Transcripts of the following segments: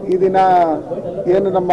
ಈ ದಿನ ಏನು ನಮ್ಮ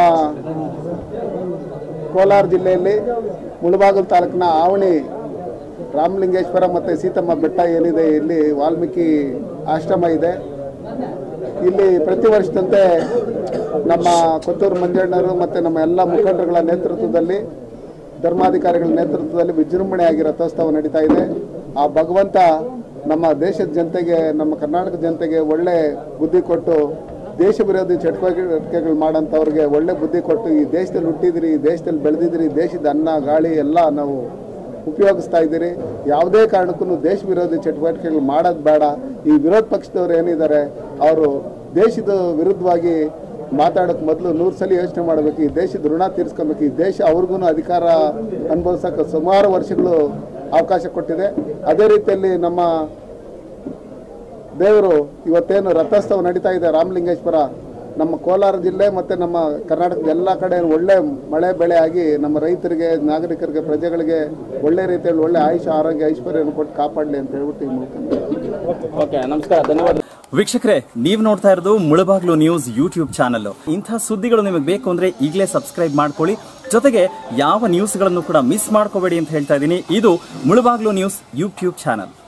ಕೋಲಾರ ಜಿಲ್ಲೆಯಲ್ಲಿ ಮುಳಬಾಗಿಲು ತಾಲೂಕಿನ ಆವಣಿ ರಾಮಲಿಂಗೇಶ್ವರ ಮತ್ತು ಸೀತಮ್ಮ ಬೆಟ್ಟ ಏನಿದೆ ಇಲ್ಲಿ ವಾಲ್ಮೀಕಿ ಆಶ್ರಮ ಇದೆ ಇಲ್ಲಿ ಪ್ರತಿ ವರ್ಷದಂತೆ ನಮ್ಮ ಕೊತ್ತೂರು ಮಂಜಣ್ಣರು ಮತ್ತು ನಮ್ಮ ಎಲ್ಲ ಮುಖಂಡರುಗಳ ನೇತೃತ್ವದಲ್ಲಿ ಧರ್ಮಾಧಿಕಾರಿಗಳ ನೇತೃತ್ವದಲ್ಲಿ ವಿಜೃಂಭಣೆಯಾಗಿ ರಥೋತ್ಸವ ನಡೀತಾ ಇದೆ ಆ ಭಗವಂತ ನಮ್ಮ ದೇಶದ ಜನತೆಗೆ ನಮ್ಮ ಕರ್ನಾಟಕ ಜನತೆಗೆ ಒಳ್ಳೆ ಬುದ್ಧಿ ಕೊಟ್ಟು ದೇಶ ವಿರೋಧಿ ಚಟುವಟಿಕೆಗಳು ಮಾಡೋಂಥವ್ರಿಗೆ ಒಳ್ಳೆ ಬುದ್ಧಿ ಕೊಟ್ಟು ಈ ದೇಶದಲ್ಲಿ ಹುಟ್ಟಿದಿರಿ ಈ ದೇಶದಲ್ಲಿ ಬೆಳೆದಿದ್ದೀರಿ ಈ ದೇಶದ ಅನ್ನ ಗಾಳಿ ಎಲ್ಲ ನಾವು ಉಪಯೋಗಿಸ್ತಾ ಇದ್ದೀರಿ ಯಾವುದೇ ಕಾರಣಕ್ಕೂ ದೇಶ ವಿರೋಧಿ ಚಟುವಟಿಕೆಗಳು ಮಾಡೋದು ಬೇಡ ಈ ವಿರೋಧ ಪಕ್ಷದವ್ರು ಏನಿದ್ದಾರೆ ಅವರು ದೇಶದ ವಿರುದ್ಧವಾಗಿ ಮಾತಾಡೋಕೆ ಮೊದಲು ನೂರು ಸಲ ಯೋಚನೆ ಮಾಡಬೇಕು ಈ ದೇಶದ ಋಣ ತೀರಿಸ್ಕೊಬೇಕು ಈ ದೇಶ ಅವ್ರಿಗೂ ಅಧಿಕಾರ ಅನುಭವಿಸೋಕೆ ಸುಮಾರು ವರ್ಷಗಳು ಅವಕಾಶ ಕೊಟ್ಟಿದೆ ಅದೇ ರೀತಿಯಲ್ಲಿ ನಮ್ಮ ದೇವರು ಇವತ್ತೇನು ರಥೋತ್ಸವ ನಡೀತಾ ಇದೆ ರಾಮಲಿಂಗೇಶ್ವರ ನಮ್ಮ ಕೋಲಾರ ಜಿಲ್ಲೆ ಮತ್ತು ನಮ್ಮ ಕರ್ನಾಟಕದ ಎಲ್ಲ ಕಡೆ ಒಳ್ಳೆ ಮಳೆ ಬೆಳೆ ಆಗಿ ನಮ್ಮ ರೈತರಿಗೆ ನಾಗರಿಕರಿಗೆ ಪ್ರಜೆಗಳಿಗೆ ಒಳ್ಳೆ ರೀತಿಯಲ್ಲಿ ಒಳ್ಳೆ ಆಯುಷ ಆರೋಗ್ಯ ಐಶ್ವರ್ಯವನ್ನು ಕೊಟ್ಟು ಕಾಪಾಡಲಿ ಅಂತ ಹೇಳ್ಬಿಟ್ಟು ಈ ಮೂಲಕ ಓಕೆ ನಮಸ್ಕಾರ ಧನ್ಯವಾದ ವೀಕ್ಷಕರೇ ನೀವು ನೋಡ್ತಾ ಇರೋದು ಮುಳಬಾಗ್ಲು ನ್ಯೂಸ್ ಯೂಟ್ಯೂಬ್ ಚಾನಲ್ ಇಂಥ ಸುದ್ದಿಗಳು ನಿಮಗೆ ಬೇಕು ಅಂದ್ರೆ ಈಗಲೇ ಸಬ್ಸ್ಕ್ರೈಬ್ ಮಾಡ್ಕೊಳ್ಳಿ ಜೊತೆಗೆ ಯಾವ ನ್ಯೂಸ್ಗಳನ್ನು ಕೂಡ ಮಿಸ್ ಮಾಡ್ಕೋಬೇಡಿ ಅಂತ ಹೇಳ್ತಾ ಇದ್ದೀನಿ ಇದು ಮುಳಬಾಗ್ಲು ನ್ಯೂಸ್ ಯೂಟ್ಯೂಬ್ ಚಾನಲ್